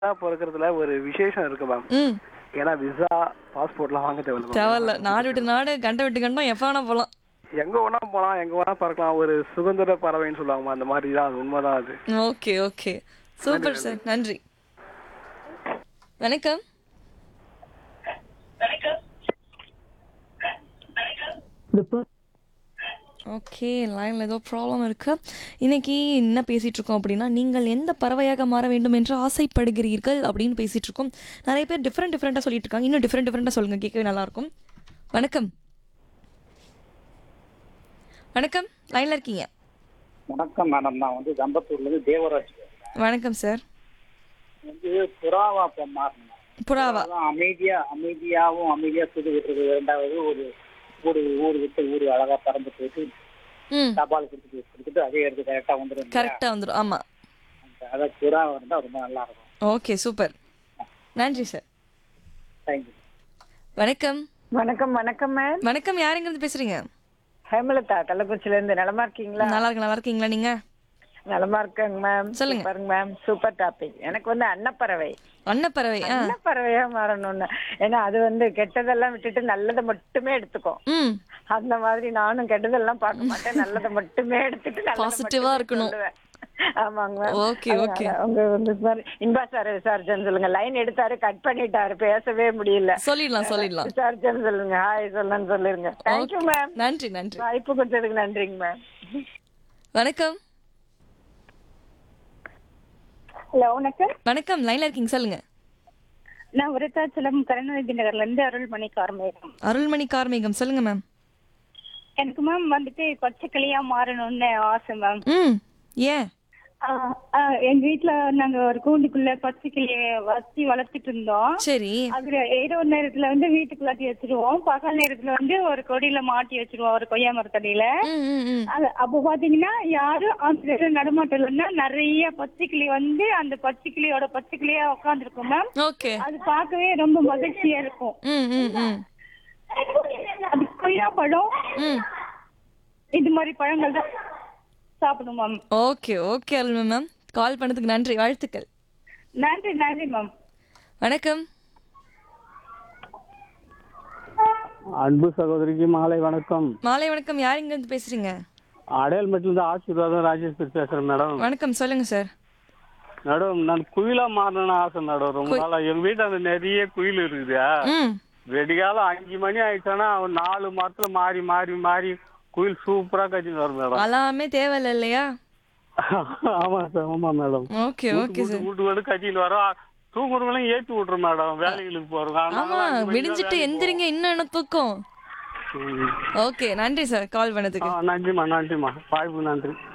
பிறக்கிறதுல ஒரு விசேஷம் இருக்கு மேம் ம் ஏன்னா விசா பாஸ்போர்ட்லாம் வாங்க தேவையில்ல ma'am. தேவையில்ல நாடு விட்டு நாடு கண்ட விட்டு கண்டம் எப்போ வேணா போகலாம் எங்க வேணா போலாம் எங்க வேணா பறக்கலாம் ஒரு சுதந்திர பறவைன்னு சொல்லுவாங்க அந்த மாதிரி தான் அது உண்மைதான் அது ஓகே ஓகே சூப்பர் சார் நன்றி வணக்கம் ஓகே லைனில் ஏதோ ப்ராப்ளம் இருக்கு இன்னைக்கு என்ன பேசிட்டு இருக்கோம் அப்படின்னா நீங்கள் எந்த பறவையாக மாற வேண்டும் என்று ஆசைப்படுகிறீர்கள் அப்படின்னு பேசிட்டு இருக்கோம் நிறைய பேர் டிஃப்ரெண்ட் டிஃப்ரெண்ட்டாக சொல்லிட்டு இருக்காங்க இன்னும் டிஃப்ரெண்ட் டிஃப்ரெண்ட்டாக சொல்லுங்க கேட்கவே நல்லா இருக்கும் வணக்கம் வணக்கம் லைனில் இருக்கீங்க வணக்கம் மேடம் நான் வந்து தம்பத்தூர்ல இருந்து தேவராஜ் பேசுறேன். வணக்கம் சார் வந்து புறாவா இப்ப மாறணும் புறாவா அதான் அமைதியா அமைதியாவும் அமைதியா சுடு விட்டுறது இரண்டாவது ஒரு ஊரு ஊர் விட்டு ஊர் அழகா பறந்து போயிட்டு ம் தபால் கொடுத்துட்டு கொடுத்துட்டு அதே எடுத்து கரெக்டா வந்துடும் இல்லையா? கரெக்டாக வந்துடும் ஆமாம் அதான் புறா இருந்தா ரொம்ப நல்லா இருக்கும் ஓகே சூப்பர் நன்றி சார் தேங்க்யூ வணக்கம் வணக்கம் வணக்கம் மேம் வணக்கம் யாருங்கிறது பேசுறீங்க ஹேமலதா கள்ளக்குறிச்சில இருந்து நலமா இருக்கீங்களா நல்லா இருக்கு நல்லா இருக்கீங்களா நீங்க நலமா இருக்கேங்க மேம் சொல்லுங்க. பாருங்க மேம் சூப்பர் டாபிக் எனக்கு வந்து அன்னப்பறவை அன்னப்பறவை ஆ அன்னப்பறவையா மாறணும்னு ஏன்னா அது வந்து கெட்டதெல்லாம் விட்டுட்டு நல்லதை மட்டுமே எடுத்துக்கும் ம் அந்த மாதிரி நானும் கெட்டதெல்லாம் பார்க்க மாட்டேன் நல்லதை மட்டுமே எடுத்துட்டு நல்லதை Positive-ஆ மட்டுமே இருக்கணும். சொல்லுவேன். ஆமாங்க மேம் Okay, okay. அதனால உங்க வந்து இது மாதிரி இன்பா சார் விசாரிச்சேன்னு சொல்லுங்க லைன் எடுத்தாரு கட் பண்ணிட்டாரு பேசவே முடியல சொல்லிடலாம் சொல்லிடலாம் விசாரிச்சேன்னு சொல்லுங்க ஹாய் சொல்லுன்னு சொல்லிருங்க தேங்க்யூ மேம் நன்றி நன்றி வாய்ப்பு கொடுத்ததுக்கு நன்றிங்க மேம் வணக்கம் ஹலோ வணக்கம் வணக்கம் லைன்ல இருக்கீங்க சொல்லுங்க நான் விருத்தாச்சலம் கருணாநிதி நகர்ல இருந்து அருள்மணி கார்மேகம் அருள்மணி கார்மேகம் சொல்லுங்க மேம் எனக்கு மேம் வந்துட்டு பச்சைக்கிளியா மாறணும்னு ஆசை மேம் ம் ஏன் ஆஹ் ஆஹ் எங்க வீட்ல நாங்க ஒரு கூண்டுக்குள்ள பச்சைக்கிளிய வச்சு வளர்த்துட்டு இருந்தோம் சரி அதுல ஏதோ ஒரு நேரத்துல வந்து வீட்டுக்குள்ளாட்டி வச்சிருவோம் பகல் நேரத்துல வந்து ஒரு கொடியில மாட்டி வச்சிருவோம் ஒரு கொய்யா மரத்தடியில ம் ம் ம் அது அப்ப பாத்தீங்கன்னா யாரும் அந்த நடமாட்டம் இல்லைன்னா நிறைய பச்சைக்கிளி வந்து அந்த பச்சைக்கிளியோட பச்சைக்கிளியா உட்காந்துருக்கும் மேம் ஓகே அது பார்க்கவே ரொம்ப மகிழ்ச்சியா இருக்கும் ம் ம் ம் அது கொய்யா பழம் ம் இது மாதிரி பழங்கள் தான் சாப்பிடும் ma'am okay okay Arulmani ma'am call பண்ணதுக்கு நன்றி வாழ்த்துக்கள் நன்றி நன்றி மேம் வணக்கம் அன்பு சகோதரிக்கு மாலை வணக்கம் மாலை வணக்கம் யாருங்க இருந்து பேசுறீங்க அடையாளமேட்டிலிருந்து ஆசீர்வாதம் ராஜேஸ்வரி பேசுறேன் மேடம் வணக்கம் சொல்லுங்க சார் மேடம் நான் குயிலா மாறணும்னு ஆசை மேடம் ரொம்ப நாளா எங்க வீட்டாண்ட நிறைய குயில் இருக்குது ம் வெடிகாலம் அஞ்சு மணி ஆயிடுச்சுன்னா ஒரு நாலு மரத்துல மாறி மாறி மாறி குயில் சூப்பரா கட்டின்னு வரும் மேடம் அலாமே தேவையில்ல இல்லையா ஆமா சார் ஆமா மேடம் ஓகே ஓகே சார் வீட்டு வீடு கட்டின்னு வரோம் தூங்குறவங்களையும் ஏற்றி விட்டுரும் மேடம் வேலைகளுக்கு போறோம் ஆமா விடிஞ்சிட்டு எந்திரிங்க இன்னும் என்ன தூக்கம் ஓகே நன்றி சார் கால் பண்ணதுக்கு நன்றிம்மா நன்றிம்மா வாய்ப்பு நன்றி